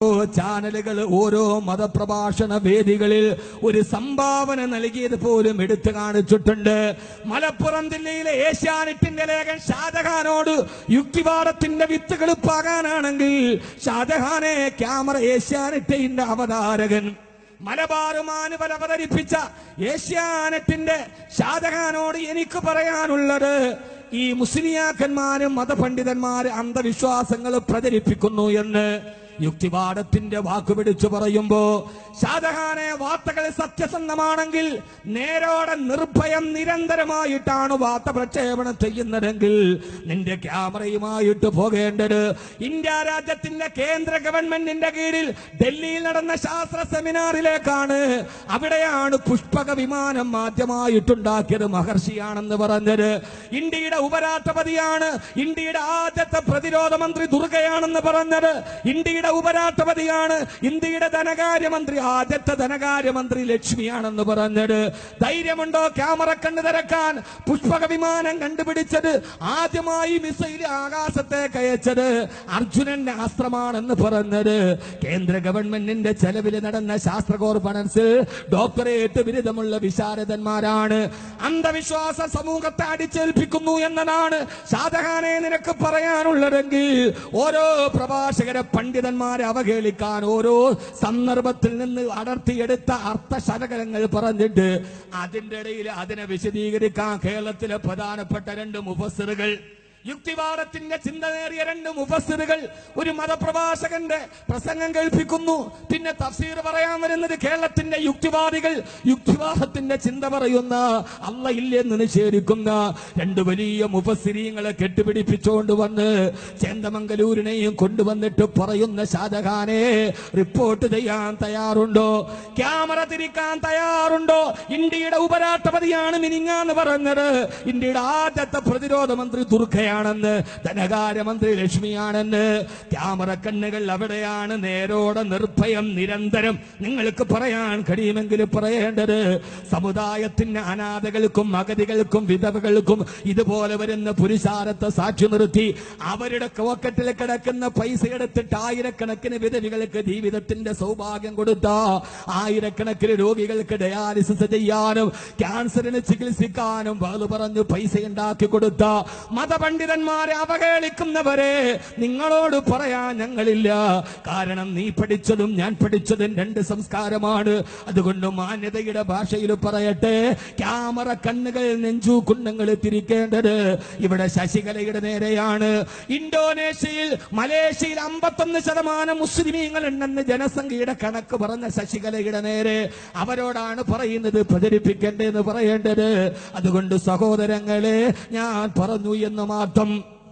ചാനലുകൾ ഓരോ മതപ്രഭാഷണ വേദികളിൽ ഒരു സംഭാവന നൽകിയത് പോലും എടുത്തു കാണിച്ചിട്ടുണ്ട് മലപ്പുറം ജില്ലയിലെ ഏഷ്യാനെറ്റിന്റെ ലേഖൻ ഷാജഹാനോട് യുക്തിവാദത്തിന്റെ വിത്തുകൾ പാകാനാണെങ്കിൽ ഷാജഹാനെ ക്യാമറ ഏഷ്യാനെറ്റിന്റെ അവതാരകൻ മലബാർ മാനുവൽ അവതരിപ്പിച്ച ഏഷ്യാനെറ്റിന്റെ ഷാജഹാനോട് എനിക്ക് പറയാനുള്ളത് ഈ മുസ്ലിയാക്കന്മാരും മതപണ്ഡിതന്മാരും അന്ധവിശ്വാസങ്ങൾ പ്രചരിപ്പിക്കുന്നു എന്ന് യുക്തിവാദത്തിന്റെ വാക്കുപിടിച്ചു പറയുമ്പോ ഷാജഹാനെ വാർത്തകൾ സത്യസന്ധമാണെങ്കിൽ നേരോടെ നിർഭയം നിരന്തരമായിട്ടാണ് വാർത്ത പ്രക്ഷേപണം ചെയ്യുന്നതെങ്കിൽ നിന്റെ ക്യാമറയുമായിട്ട് പോകേണ്ടത് ഇന്ത്യ രാജ്യത്തിന്റെ കേന്ദ്ര ഗവൺമെന്റിന്റെ കീഴിൽ ഡൽഹിയിൽ നടന്ന ശാസ്ത്ര സെമിനാറിലേക്കാണ് അവിടെയാണ് പുഷ്പക വിമാനം ആദ്യമായിട്ടുണ്ടാക്കിയത് മഹർഷിയാണെന്ന് പറഞ്ഞത് ഇന്ത്യയുടെ ഉപരാഷ്ട്രപതിയാണ് ഇന്ത്യയുടെ ആദ്യത്തെ പ്രതിരോധ മന്ത്രി ദുർഗയാണെന്ന് പറഞ്ഞത് ഇന്ത്യയുടെ ഉപരാഷ്ട്രപതിയാണ് ഇന്ത്യയുടെ ധനകാര്യമന്ത്രി ആദ്യത്തെ ധനകാര്യമന്ത്രി ലക്ഷ്മിയാണെന്ന് പറഞ്ഞത് ധൈര്യമുണ്ടോ ക്യാമറ കണ്ണു തിരക്കാൻ പുഷ്പക വിമാനം കണ്ടുപിടിച്ചത് ആദ്യമായി മിസൈൽ ആകാശത്തേക്ക് അയച്ചത് അർജുനന്റെ അസ്ത്രമാണെന്ന് പറഞ്ഞത് കേന്ദ്ര ഗവൺമെന്റിന്റെ ചെലവിൽ നടന്ന ശാസ്ത്ര കോർപ്പറൻസ് ഡോക്ടറേറ്റ് ബിരുദമുള്ള വിശാരദന്മാരാണ് അന്ധവിശ്വാസ സമൂഹത്തെ അടിച്ചേൽപ്പിക്കുന്നു എന്നതാണ് ഷാജഹാനെ നിനക്ക് പറയാനുള്ളതെങ്കിൽ ഓരോ പ്രഭാഷകരെ പണ്ഡിതന്മാരെ അവഹേളിക്കാൻ ഓരോ സന്ദർഭത്തിൽ നിന്ന് അടർത്തിയെടുത്ത അർത്ഥശകലങ്ങൾ പറഞ്ഞിട്ട് അതിന്റെ ഇടയിൽ അതിനെ വിശദീകരിക്കാൻ കേരളത്തിലെ പ്രധാനപ്പെട്ട രണ്ട് മുഫസ്സിറുകൾ യുക്തിവാദത്തിന്റെ ചിന്തനേറിയ രണ്ട് മുഫസ്സിറുകൾ ഒരു മതപ്രഭാഷകന്റെ പ്രസംഗം കേൾപ്പിക്കുന്നു പിന്നെ തഫ്സീർ പറയാൻ വരുന്നത് കേരളത്തിന്റെ യുക്തിവാദികൾ യുക്തിവാദത്തിന്റെ ചിന്ത പറയുന്ന അല്ല ഇല്ലെന്ന് നിഷേധിക്കുന്ന രണ്ട് വലിയ മുഫസ്സിരീങ്ങളെ കെട്ടുപിടിപ്പിച്ചുകൊണ്ട് വന്ന് ചേന്തമംഗലൂരിനെയും കൊണ്ടുവന്നിട്ട് പറയുന്ന ഷാജഹാനെ റിപ്പോർട്ട് ചെയ്യാൻ തയ്യാറുണ്ടോ ക്യാമറ തിരിക്കാൻ തയ്യാറുണ്ടോ ഇന്ത്യയുടെ ഉപരാഷ്ട്രപതിയാണ് മിനിങ്ങാന്ന് പറഞ്ഞത് ഇന്ത്യയുടെ ആദ്യത്തെ പ്രതിരോധ മന്ത്രി ദുർഗയാണെന്ന് ധനകാര്യമന്ത്രി ലക്ഷ്മിയാണെന്ന് ക്യാമറ കണ്ണുകൾ അവിടെയാണ് നേരോടെ നിർഭയം നിരന്തരം നിങ്ങൾക്ക് പറയാൻ കഴിയുമെങ്കിൽ പറയേണ്ടത് സമുദായത്തിന്റെ അനാഥകൾക്കും അഗതികൾക്കും വിധവകൾക്കും ഇതുപോലെ വരുന്ന പുരുഷാരത്തെ സാക്ഷി നിർത്തി അവരുടെ പോക്കറ്റിൽ കിടക്കുന്ന പൈസ എടുത്തിട്ട് ആയിരക്കണക്കിന് വിധവികൾക്ക് ജീവിതത്തിന്റെ സൗഭാഗ്യം കൊടുത്ത ആയിരക്കണക്കിന് രോഗികൾക്ക് ഡയാലിസിസ് ചെയ്യാനും ക്യാൻസറിന് ചികിത്സിക്കാനും വാത് പറഞ്ഞു പൈസ ഉണ്ടാക്കി കൊടുത്ത മതപണ്ഡിതന്മാരെ അവഹേളിക്കുന്നവരെ നിങ്ങളോട് പറയാൻ ഞങ്ങളില്ല കാരണം നീ പഠിച്ചതും ഞാൻ പഠിച്ചതും രണ്ട് സംസ്കാരമാണ് അതുകൊണ്ട് മാന്യതയുടെ ഭാഷയിൽ പറയട്ടെ ക്യാമറ കണ്ണുകൾ നെഞ്ചു കുണ്ണങ്ങൾ തിരിക്കേണ്ടത് ഇവിടെ ശശികലയുടെ നേരെയാണ് ഇന്തോനേഷ്യയിൽ മലേഷ്യയിൽ അമ്പത്തൊന്ന് ശതമാനം മുസ്ലിമീങ്ങൾ ഉണ്ടെന്ന് ജനസംഖ്യയുടെ കണക്ക് പറഞ്ഞ ശശികലയുടെ നേരെ അവരോടാണ് പറയുന്നത് പ്രചരിപ്പിക്കേണ്ടതെന്ന് പറയേണ്ടത് അതുകൊണ്ട് സഹോദരങ്ങളെ ഞാൻ പറഞ്ഞു എന്ന് മാത്രം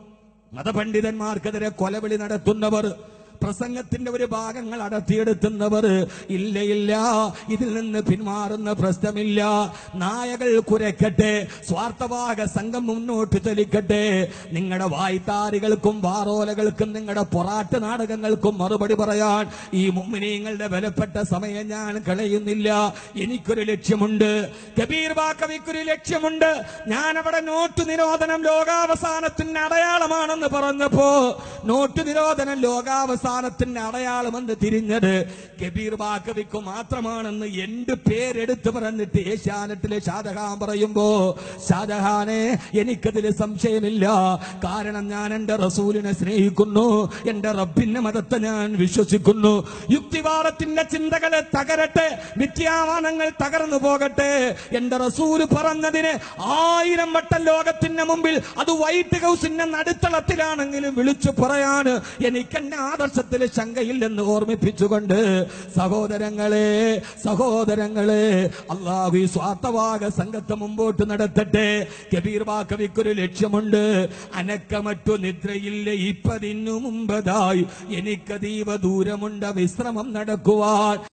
മതപണ്ഡിതന്മാർക്കെതിരെ കൊലവിളി നടത്തുന്നവർ പ്രസംഗത്തിന്റെ ഒരു ഭാഗങ്ങൾ അടർത്തിയെടുത്തുന്നവർ ഇല്ല ഇല്ല ഇതിൽ നിന്ന് പിന്മാറുന്ന പ്രശ്നമില്ല നായകൾ കുരക്കട്ടെ സ്വാർത്ഥഭാഗ സംഘം മുന്നോട്ട് ചലിക്കട്ടെ നിങ്ങളുടെ വായ്ത്താരികൾക്കും വാറോലകൾക്കും നിങ്ങളുടെ പൊറാട്ട് നാടകങ്ങൾക്കും മറുപടി പറയാൻ ഈ മുമ്മിനീങ്ങളുടെ വിലപ്പെട്ട സമയം ഞാൻ കളയുന്നില്ല എനിക്കൊരു ലക്ഷ്യമുണ്ട് കബീർ ബാക്കവിക്കൊരു ലക്ഷ്യമുണ്ട് ഞാൻ അവിടെ നോട്ട് നിരോധനം ലോകാവസാനത്തിന്റെ അടയാളമാണെന്ന് പറഞ്ഞപ്പോ നോട്ട് നിരോധനം ലോകാവസാനത്തിന്റെ അടയാളമെന്ന് തിരിഞ്ഞത് കബീർ ബാക്കവിക്ക് മാത്രമാണെന്ന് എന്റെ പേരെടുത്ത് പറഞ്ഞിട്ട് ഏഷ്യാനെറ്റിലെ ഷാജഹാൻ പറയുമ്പോ ഷാജഹാനെ എനിക്കതിൽ സംശയമില്ല കാരണം ഞാൻ എന്റെ റസൂലിനെ സ്നേഹിക്കുന്നു എന്റെ റബ്ബിന്റെ മതത്തെ ഞാൻ വിശ്വസിക്കുന്നു യുക്തിവാദത്തിന്റെ ചിന്തകളെ തകരട്ടെ വിദ്യാവാനങ്ങൾ തകർന്നു പോകട്ടെ എന്റെ റസൂല് പറഞ്ഞതിന് ആയിരം വട്ടം ലോകത്തിന്റെ മുമ്പിൽ അത് വൈറ്റ് ഹൗസിന്റെ നടുത്തളത്തിലാണെങ്കിലും വിളിച്ചു പറയാന് എനിക്ക് എന്റെ ആദർശത്തിൽ ശങ്കയില്ലെന്ന് ഓർമ്മിപ്പിച്ചുകൊണ്ട് സഹോദരങ്ങളെ സഹോദരങ്ങളെ അള്ളാഹു ഈ സ്വാർത്ഥവാക സംഘത്തെ മുമ്പോട്ട് നടത്തട്ടെ കബീർ ബാക്കവിക്കൊരു ലക്ഷ്യമുണ്ട് അനക്കമറ്റു നിദ്രയില്ല ഇപ്പതിനു മുമ്പതായി എനിക്കതീവ ദൂരമുണ്ട് വിശ്രമം നടക്കുവാൻ